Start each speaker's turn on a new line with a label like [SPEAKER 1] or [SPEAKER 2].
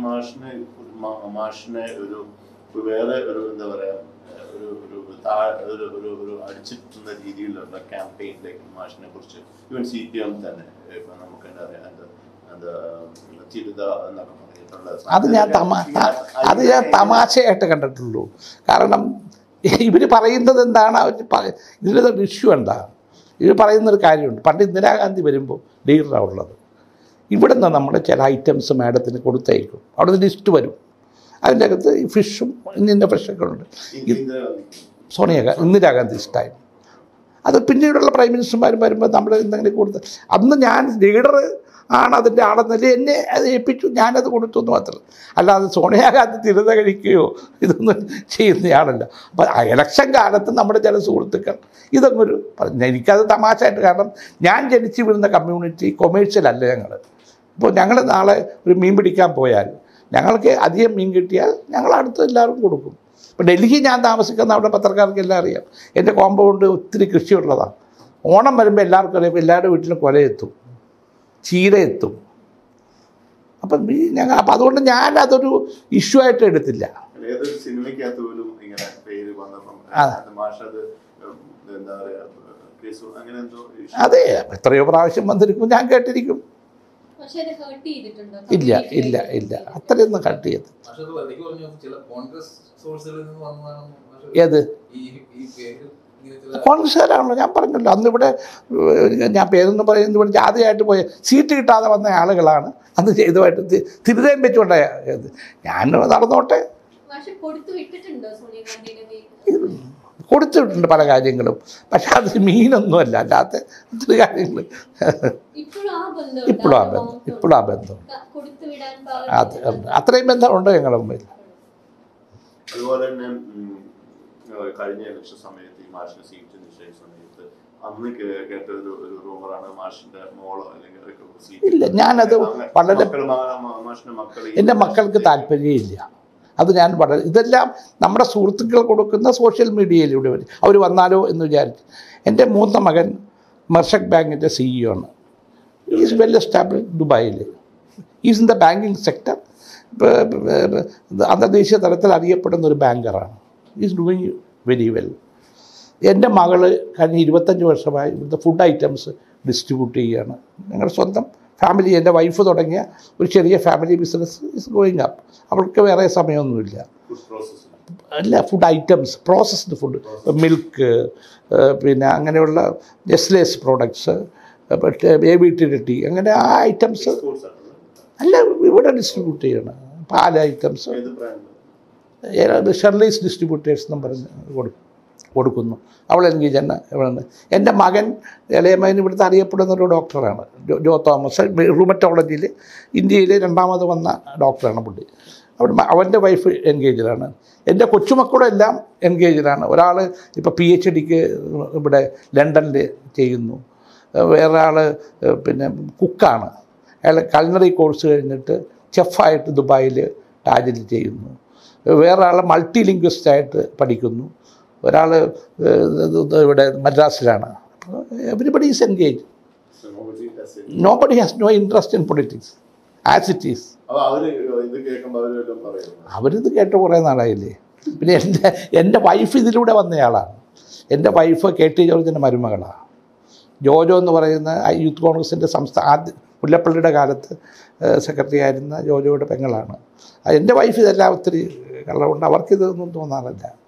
[SPEAKER 1] മാഷിനെ മാ- മാഷിനെ ഒരു ഒരു വേറെ ഒരു എന്താ പറയാ ഒരു ഒരു താ- ഒരു ഒരു ഒരു അടിച്ചിട്ടുന്ന രീതിയിലുള്ള ക്യാമ്പയിനിലേക്ക് മാഷിനെ കുറിച്ച് ഇവൻ സി പി എം തന്നെ ഇപ്പൊ നമുക്ക് എന്താ പറയാ എന്താ എന്താ ചിരുത എന്നൊക്കെ പറഞ്ഞിട്ടുള്ള
[SPEAKER 2] അത് ഞാൻ തമാ ത- അത് ഞാൻ തമാശയായിട്ട് കണ്ടിട്ടുള്ളൂ കാരണം ഇവർ പറയുന്നത് എന്താണ് അവർ ഇതിലൊരു ഇഷ്യൂ എന്താ ഇവർ പറയുന്നൊരു കാര്യമുണ്ട് പണ്ട് ഇന്ദിരാഗാന്ധി വരുമ്പോൾ ലീഡറാണ് ഉള്ളത് ഇവിടെ നിന്ന് നമ്മൾ ചില ഐറ്റംസ് മാഡത്തിന് കൊടുത്തയക്കും അവിടെ നിന്ന് ലിസ്റ്റ് വരും അതിൻ്റെ അകത്ത് ഈ ഫിഷും ഇന്ന ഫിഷൊക്കെ ഉണ്ട്
[SPEAKER 1] ഇന്ദിരാഗാന്ധി
[SPEAKER 2] സോണിയ ഇന്ദിരാഗാന്ധി ടൈം അത് പിന്നീടുള്ള പ്രൈം മിനിസ്റ്റർമാരും വരുമ്പോൾ നമ്മൾ എന്തെങ്കിലും കൊടുത്ത് അന്ന് ഞാൻ ലീഡർ ആണ് അതിൻ്റെ ആളെന്നല്ല എന്നെ അത് ഏൽപ്പിച്ചു ഞാനത് കൊടുത്തു എന്ന് മാത്രം അല്ലാതെ സോണിയാഗാന്ധി തിരുത കഴിക്കുകയോ ഇതൊന്നും ചെയ്യുന്നയാളല്ല അപ്പം ആ ഇലക്ഷൻ കാലത്ത് നമ്മുടെ ചില സുഹൃത്തുക്കൾ ഇതൊന്നൊരു പറഞ്ഞ എനിക്കത് തമാശയായിട്ട് കാരണം ഞാൻ ജനിച്ചു വീഴുന്ന കമ്മ്യൂണിറ്റി കൊമേഴ്ഷ്യൽ അല്ല ഞങ്ങൾ ഇപ്പോൾ ഞങ്ങൾ നാളെ ഒരു മീൻ പിടിക്കാൻ പോയാൽ ഞങ്ങൾക്ക് അധികം മീൻ കിട്ടിയാൽ ഞങ്ങൾ അടുത്ത് എല്ലാവർക്കും കൊടുക്കും ഇപ്പോൾ ഡൽഹി ഞാൻ താമസിക്കുന്ന അവിടെ പത്രക്കാർക്ക് എല്ലാം അറിയാം എൻ്റെ കോമ്പൗണ്ട് ഒത്തിരി കൃഷിയുള്ളതാണ് ഓണം വരുമ്പോൾ എല്ലാവർക്കും അറിയാം എല്ലാവരുടെ വീട്ടിലും കൊല എത്തും ചീര എത്തും അപ്പം ഈ ഞങ്ങൾ അപ്പം അതുകൊണ്ട് ഞാൻ അതൊരു ഇഷ്യൂ ആയിട്ട് എടുത്തില്ല
[SPEAKER 1] ഏതൊരു സിനിമയ്ക്കകത്ത് പോലും ഇങ്ങനെ പേര് വന്നപ്പം
[SPEAKER 2] ആ.
[SPEAKER 1] അത് മാഷ് അത് ഉം, എന്താ പറയാ കേസ് അങ്ങനെ എന്തോ issue
[SPEAKER 2] അതെ എത്രയോ പ്രാവശ്യം വന്നിരിക്കും ഞാൻ കേട്ടിരിക്കും
[SPEAKER 3] പക്ഷെ അത് ഹേർട്ട് ചെയ്തിട്ടുണ്ടോ
[SPEAKER 2] ഇല്ല ഇല്ല ഇല്ല അത്രയൊന്നും കട്ട് ചെയ്ത്
[SPEAKER 4] പക്ഷെ അത് എനിക്ക് പറഞ്ഞു ചില കോൺഗ്രസ് സോഴ്സുകളിൽ നിന്ന് വന്നതാണെന്ന് പക്ഷേ
[SPEAKER 2] ഏത്
[SPEAKER 4] ഈ ഈ പേര് ഇങ്ങനെ ചില
[SPEAKER 2] കോൺഗ്രസ്സുകാരാണല്ലോ ഞാൻ പറഞ്ഞല്ലോ അന്ന് ഇവിടെ ഏഹ്, ഞാൻ പേരൊന്നും പറയുന്നത് ഇവിടെ ജാതിയായിട്ട് പോയ സീറ്റ് കിട്ടാതെ വന്ന ആളുകളാണ് അന്ന് ചെയ്തതായിട്ട് തി- തിരുതയും വെച്ചുകൊണ്ടായ ഇത്. ഞാൻ നടന്നോട്ടെ
[SPEAKER 3] പക്ഷെ കൊടുത്തു വിട്ടിട്ടുണ്ടോ സോണിയാഗാന്ധിയുടെ പേര്
[SPEAKER 2] ഇത് കൊടുത്തിട്ടുണ്ട് പല കാര്യങ്ങളും പക്ഷെ അത് മീനൊന്നുമല്ല അല്ലാത്ത ഒത്തിരി കാര്യങ്ങൾ
[SPEAKER 3] ഇപ്പോഴും ആ ബന്ധം
[SPEAKER 2] ഇപ്പോഴും ആ ബന്ധം ഇപ്പോഴും ആ ബന്ധം
[SPEAKER 3] കൊടുത്തു വിടാൻ
[SPEAKER 2] അത് ഉണ്ട്. അത്രയും ബന്ധമുണ്ട് ഞങ്ങളുടെ മുമ്പിൽ
[SPEAKER 1] അതുപോലെ തന്നെ ഉം, ഏഹ് കഴിഞ്ഞ ഇലക്ഷൻ സമയത്ത് ഈ മാഷിന് സീറ്റ് നിശ്ചയിച്ച സമയത്ത് അന്ന് കേ- കേട്ട ഒരു ഒരു റൂമറാണ് മാഷിന്റെ മോളോ അല്ലെങ്കിൽ ഒരു സീറ്റ്
[SPEAKER 2] ഇല്ല, ഞാനത്
[SPEAKER 1] അങ്ങനെ
[SPEAKER 2] വളരെ-
[SPEAKER 1] മക്കള് മാ- മാ- മാഷിന്റെ മക്കൾ ഈ-
[SPEAKER 2] എൻ്റെ മക്കൾക്ക് താല്പര്യമില്ല അത് ഞാൻ വളരെ ഇതെല്ലാം നമ്മുടെ സുഹൃത്തുക്കൾ കൊടുക്കുന്ന സോഷ്യൽ മീഡിയയിലൂടെ വരും അവർ വന്നാലോ എന്ന് വിചാരിച്ച് എൻ്റെ മൂത്ത മകൻ മെർഷക് ബാങ്കിൻ്റെ സിഇഒ ആണ് ഈസ് വെൽ എസ്റ്റാബ്ലിഷ് ദുബായിൽ is in the banking sector അന്തർദേശീയ തലത്തിൽ അറിയപ്പെടുന്ന ഒരു ബാങ്കറാണ് ഈസ് ഡൂയിങ് വെരി വെൽ എൻ്റെ മകൾ കഴിഞ്ഞ ഇരുപത്തഞ്ച് വർഷമായി ഇവിടുത്തെ ഫുഡ് ഐറ്റംസ് ഡിസ്ട്രിബ്യൂട്ട് ചെയ്യുകയാണ് ഞങ്ങളുടെ സ്വന്തം ഫാമിലി എൻ്റെ വൈഫ് തുടങ്ങിയ ഒരു ചെറിയ family business is going up അവൾക്ക് വേറെ സമയമൊന്നുമില്ല
[SPEAKER 1] ഫുഡ് പ്രോസസ്
[SPEAKER 2] അല്ല food items processed food milk പിന്നെ അങ്ങനെയുള്ള നെസ്ലേസ് പ്രോഡക്ട്സ് ബേബി ടീ അങ്ങനെ ആ ഐറ്റംസ്
[SPEAKER 1] സ്കൂൾസ് ആണ്
[SPEAKER 2] അല്ല ഇവിടെ ഡിസ്ട്രിബ്യൂട്ട് ചെയ്യണം പാൽ ഐറ്റംസ്
[SPEAKER 1] ഏത് ബ്രാൻഡ്
[SPEAKER 2] ഏതാണ്ട് ഷെർലീസ് ഡിസ്ട്രിബ്യൂട്ടേഴ്സ് എന്നും പറഞ്ഞ് കൊടുക്കും കൊടുക്കുന്നു അവൾ എൻഗേജ് തന്നെ ഇവിടെ എൻ്റെ മകൻ ഇളയമകൻ ഇവിടുത്തെ അറിയപ്പെടുന്ന ഒരു ഡോക്ടറാണ് ജോ ജോ തോമസ് റൂമറ്റോളജിയിൽ ഇന്ത്യയിൽ രണ്ടാമത് വന്ന ഡോക്ടറാണ് പുള്ളി അവിടെ മ- അവൻ്റെ വൈഫ് എൻഗേജിലാണ് എൻ്റെ കൊച്ചുമക്കളും എല്ലാം എൻഗേജിലാണ് ഒരാൾ ഇപ്പോൾ പി എച്ച് ഡിക്ക് ഇവിടെ ലണ്ടനിൽ ചെയ്യുന്നു വേറെ ആൾ പിന്നെ കുക്കാണ് അയാൾ കൾണറി കോഴ്സ് കഴിഞ്ഞിട്ട് ചെഫായിട്ട് ദുബായിൽ ടാജിൽ ചെയ്യുന്നു വേറെ ആൾ മൾട്ടി ലിംഗ്വിസ്റ്റായിട്ട് പഠിക്കുന്നു ഒരാൾ ഇവിടെ മദ്രാസിലാണ് everybody is engage nobody has no interest in politics as it is
[SPEAKER 1] അപ്പൊ അവര് ഇത് കേൾക്കുമ്പോ അവര് വല്ലതും പറയുന്നു
[SPEAKER 2] അവരിത് കേട്ട് കുറേ നാളായില്ലേ പിന്നെ എൻ്റെ എൻ്റെ വൈഫ് ഇതിലൂടെ വന്നയാളാണ് എൻ്റെ വൈഫ് കെ ടി ജോർജിൻ്റെ മരുമകളാണ് ജോജോ എന്ന് പറയുന്ന ആ യൂത്ത് കോൺഗ്രസിൻ്റെ സംസ്ഥാന ആദ്യ മുല്ലപ്പള്ളിയുടെ കാലത്ത് സെക്രട്ടറി ആയിരുന്ന ജോജോയുടെ പെങ്ങളാണ് ആ എൻ്റെ വൈഫ് ഇതെല്ലാം ഒത്തിരി കള്ളമുണ്ട് അവർക്കിതൊന്നും തോന്നാറില്ല